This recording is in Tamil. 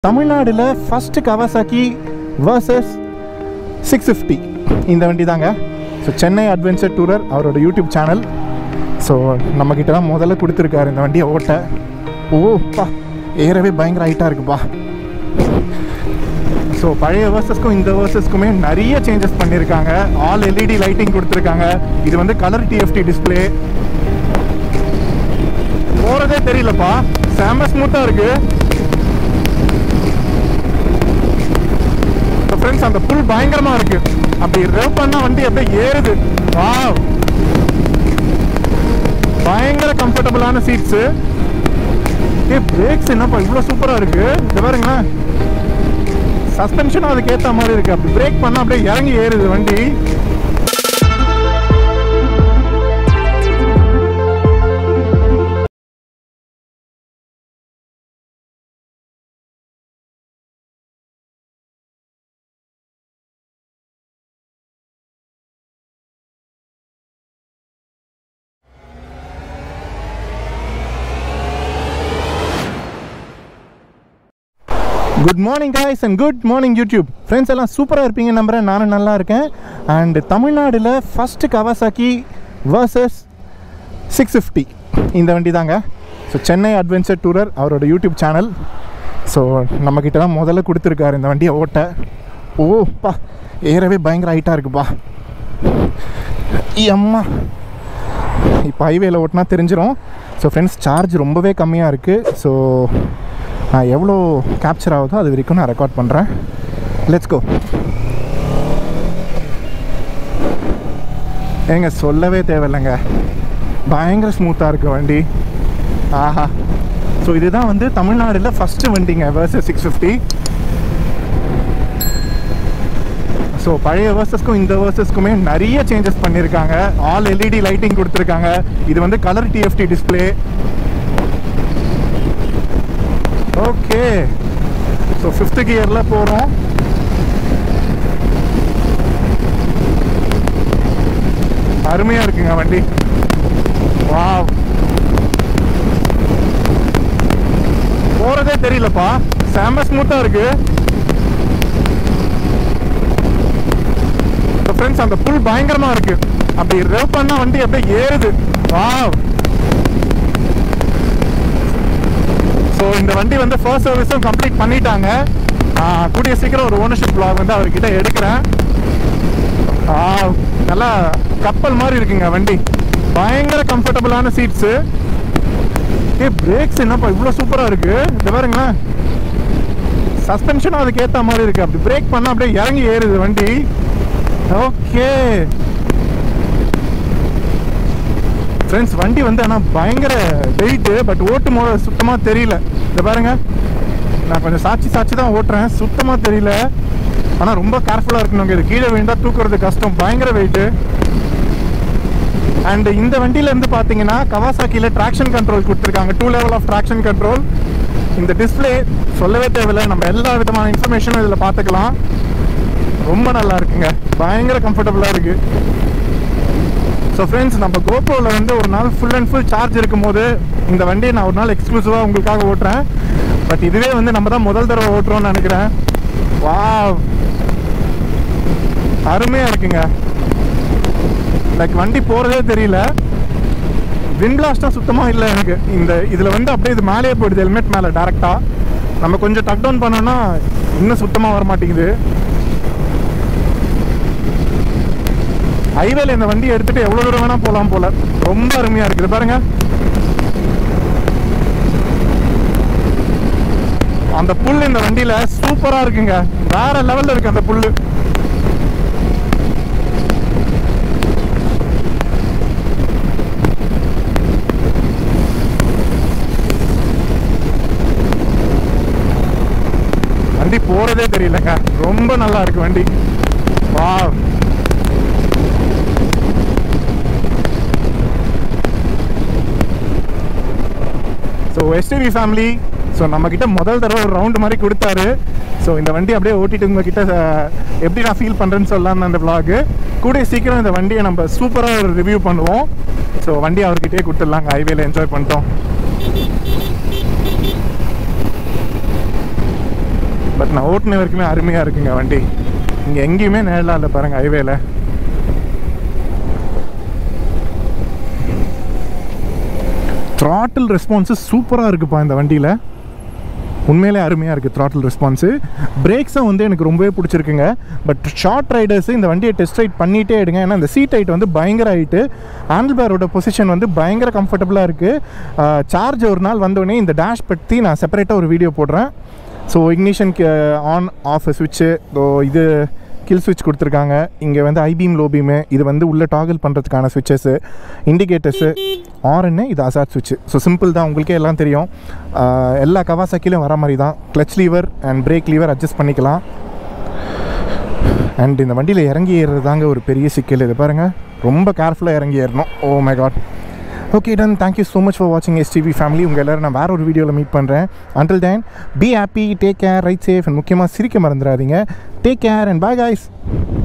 தமிழ்நாடுல first Kawasaki versus six fifty இந்த வண்டி தாங்க ஸோ சென்னை அட்வென்ச்சர் டூரர் அவரோட யூடியூப் சேனல் ஸோ நம்மக்கிட்ட தான் முதல்ல கொடுத்துருக்காரு இந்த வண்டியை ஓட்ட ஓப்பா ஏறவே பயங்கர ஹைட்டாக இருக்குப்பா ஸோ பழைய வேர்சஸ்க்கும் இந்த வேர்சஸ்க்குமே நிறைய சேஞ்சஸ் பண்ணியிருக்காங்க ஆல் எல்இடி லைட்டிங் கொடுத்துருக்காங்க இது வந்து கலர் டிஎஃப்டி டிஸ்பிளே போகிறதே தெரியலப்பா செம்ம ஸ்மூத்தாக இருக்குது ஃப்ரெண்ட்ஸ் அந்த புல் பயங்கரமா இருக்கு அப்படி ரெவ் பண்ணா வண்டி அப்படியே ஏறுது வாவ் பயங்கர கம்ஃபர்டபுளான சீட்ஸ் ஏ பிரேக்ஸ் என்னப்பா இவ்வளோ சூப்பரா இருக்கு இந்த பாருங்களேன் சஸ்பென்ஷனும் அதுக்கு ஏற்ற மாதிரி இருக்கு அப்படி பிரேக் பண்ணா அப்படியே இறங்கி ஏறுது வண்டி good morning guys and good morning YouTube friends எல்லாம் சூப்பராக இருப்பீங்க நம்புறேன் நானும் நல்லா இருக்கேன் அண்ட் தமிழ்நாடுல first Kawasaki versus six fifty இந்த வண்டி தாங்க ஸோ சென்னை அட்வென்ச்சர் டூரர் அவரோட யூடியூப் சேனல் ஸோ நம்மக்கிட்ட தான் முதல்ல கொடுத்துருக்காரு இந்த வண்டியை ஓட்ட ஓப்பா ஏறவே பயங்கர ஹைட்டாக இருக்குப்பா அம்மா இப்போ ஹைவேல ஓட்டினா தெரிஞ்சிடும் ஸோ ஃப்ரெண்ட்ஸ் சார்ஜ் ரொம்பவே கம்மியாக இருக்குது ஸோ நான் எவ்வளோ கேப்சர் ஆகுதோ அது வரைக்கும் நான் ரெக்கார்ட் பண்ணுறேன் லெட்ஸ் கோ ஏங்க சொல்லவே தேவையில்லைங்க பயங்கர ஸ்மூத்தாக இருக்குது வண்டி ஆஹா ஸோ இதுதான் வந்து தமிழ்நாடுல ஃபஸ்ட்டு வண்டிங்க வேர்சஸ் சிக்ஸ் ஃபிஃப்டி ஸோ பழைய வேர்சஸ்க்கும் இந்த வேர்சஸ்க்குமே நிறைய சேஞ்சஸ் பண்ணியிருக்காங்க ஆல் எல்இடி லைட்டிங் கொடுத்துருக்காங்க இது வந்து colour TFT display okay so fifth கியரில் போகிறோம் அருமையாக இருக்குங்க வண்டி வாவ் போகிறதே தெரியலப்பா செம்ம ஸ்மூத்தாக இருக்கு ஃப்ரெண்ட்ஸ் அந்த புல் பயங்கரமாக இருக்கு அப்படி ரெவ் பண்ணா வண்டி அப்படியே ஏறுது வாவ் ஸோ இந்த வண்டி வந்து ஃபர்ஸ்ட் சர்வீஸும் கம்ப்ளீட் பண்ணிட்டாங்க ஆ, கூடிய சீக்கிரம் ஒரு ஓனர்ஷிப் vlog வந்து அவர்கிட்ட எடுக்கிறேன் ஆ, நல்லா கப்பல் மாதிரி இருக்குங்க வண்டி பயங்கர கம்ஃபர்டபுளான சீட்ஸு ஏ பிரேக்ஸ் என்னப்பா இவ்வளோ சூப்பராக இருக்கு இந்த பாருங்களேன் சஸ்பென்ஷனும் அதுக்கு ஏற்ற மாதிரி இருக்கு அப்படி பிரேக் பண்ணால் அப்படியே இறங்கி ஏறுது வண்டி ஓகே ஃப்ரெண்ட்ஸ் வண்டி வந்து ஆனால் பயங்கர வெயிட்டு பட் ஓட்டும் போது சுத்தமாக தெரியல இந்த பாருங்க நான் கொஞ்சம் சாட்சி சாட்சி தான் ஓட்டுறேன் சுத்தமாக தெரியல ஆனால் ரொம்ப கேர்ஃபுல்லாக இருக்கணுங்க இது கீழே விழுந்தா தூக்குறது கஷ்டம் பயங்கர வெயிட்டு அண்ட் இந்த வண்டியில இருந்து பார்த்தீங்கன்னா கவாசாக்கியில் ட்ராக்ஷன் கண்ட்ரோல் கொடுத்துருக்காங்க two level of traction control இந்த டிஸ்பிளே சொல்லவே தேவையில்லை நம்ம எல்லா விதமான இன்ஃபர்மேஷனும் இதில் பார்த்துக்கலாம் ரொம்ப நல்லா இருக்குங்க பயங்கர கம்ஃபர்டபுளாக இருக்குது ஸோ ஃப்ரெண்ட்ஸ் நம்ம கோப்ரோவில் வந்து ஒரு நாள் ஃபுல் அண்ட் ஃபுல் சார்ஜ் இருக்கும்போது இந்த வண்டியை நான் ஒரு நாள் எக்ஸ்க்ளூசிவாக உங்களுக்காக ஓட்டுறேன் பட் இதுவே வந்து நம்ம தான் முதல் தடவை ஓட்டுறோம்னு நினைக்கிறேன் வா அருமையாக இருக்குங்க லைக் வண்டி போகிறதே தெரியல விண்ட்லாஸ்ட்டாக சுத்தமாக இல்லை எனக்கு இந்த இதில் வந்து அப்படியே இது மேலேயே போயிடுது ஹெல்மெட் மேலே டேரெக்டாக நம்ம கொஞ்சம் டக் டவுன் பண்ணோன்னா இன்னும் சுத்தமாக வர மாட்டேங்குது ஹைவேல இந்த வண்டியை எடுத்துட்டு எவ்வளவு தூரம் வேணா போலாம் போல ரொம்ப அருமையா இருக்குது பாருங்க அந்த புல் இந்த வண்டியில சூப்பரா இருக்குங்க வேற லெவல்ல இருக்கு அந்த புல்லு வண்டி போறதே தெரியலங்க ரொம்ப நல்லா இருக்கு வண்டி வா ஸோ எஸ்டிவி ஃபேமிலி ஸோ நம்மக்கிட்ட முதல் தடவை ஒரு ரவுண்டு மாதிரி கொடுத்தாரு ஸோ இந்த வண்டி அப்படியே ஓட்டிட்டு உங்ககிட்ட அஹ், எப்படி நான் ஃபீல் பண்ணுறேன்னு சொல்லலாம்னு அந்த vlog கூடிய சீக்கிரம் இந்த வண்டியை நம்ம சூப்பராக ஒரு ரிவ்யூ பண்ணுவோம் ஸோ வண்டி அவர்கிட்டயே கொடுத்துடலாங்க ஹைவேல என்ஜாய் பண்ணிட்டோம் பட் நான் ஓட்டுன வரைக்குமே அருமையாக இருக்குங்க வண்டி இங்கே எங்கேயுமே நேரலாம் இல்லை பாருங்கள் ஹைவேல த்ராட்டில் ரெஸ்பான்ஸு சூப்பராக இருக்குப்பா இந்த வண்டியில் உண்மையிலே அருமையாக இருக்குது த்ராட்டில் ரெஸ்பான்ஸு பிரேக்ஸும் வந்து எனக்கு ரொம்பவே பிடிச்சிருக்குங்க பட் ஷார்ட் ரைடர்ஸ் இந்த வண்டியை டெஸ்ட் ரைட் பண்ணிகிட்டே எடுங்க ஏன்னா இந்த சீட் ஹைட் வந்து பயங்கர ஹைட்டு ஹேண்டில் பேரோட பொசிஷன் வந்து பயங்கர கம்ஃபர்டபுளாக இருக்குது சார்ஜ் ஒரு நாள் வந்தோடனே இந்த டேஷ் பற்றி நான் செப்பரேட்டாக ஒரு வீடியோ போடுறேன் ஸோ இக்னிஷன் ஆன் ஆஃப் சுவிட்சு இது கில் சுவிட்ச் கொடுத்துருக்காங்க இங்கே வந்து ஐபீம் லோபீமு இது வந்து உள்ளே டாகிள் பண்ணுறதுக்கான சுவிட்சஸ்ஸு இண்டிகேட்டர்ஸு ஆர்என்னு இது அசாட் சுவிட்ச் ஸோ சிம்பிள் தான் உங்களுக்கே எல்லாம் தெரியும் ஆஹ் எல்லா கவாசாக்கிலையும் வர மாதிரி தான் clutch lever and brake lever adjust பண்ணிக்கலாம் அண்ட் இந்த வண்டியில் இறங்கி ஏறுறது தாங்க ஒரு பெரிய சிக்கல் இது பாருங்கள் ரொம்ப கேர்ஃபுல்லாக இறங்கி ஏறணும் oh my god okay done thank you so much for வாட்சிங் எஸ்டிவி ஃபேமிலி உங்கள் எல்லோரும் நான் வேற ஒரு வீடியோவில் மீட் பண்ணுறேன் until then be happy take care ride safe and முக்கியமாக சிரிக்க மறந்துடாதீங்க take care and bye guys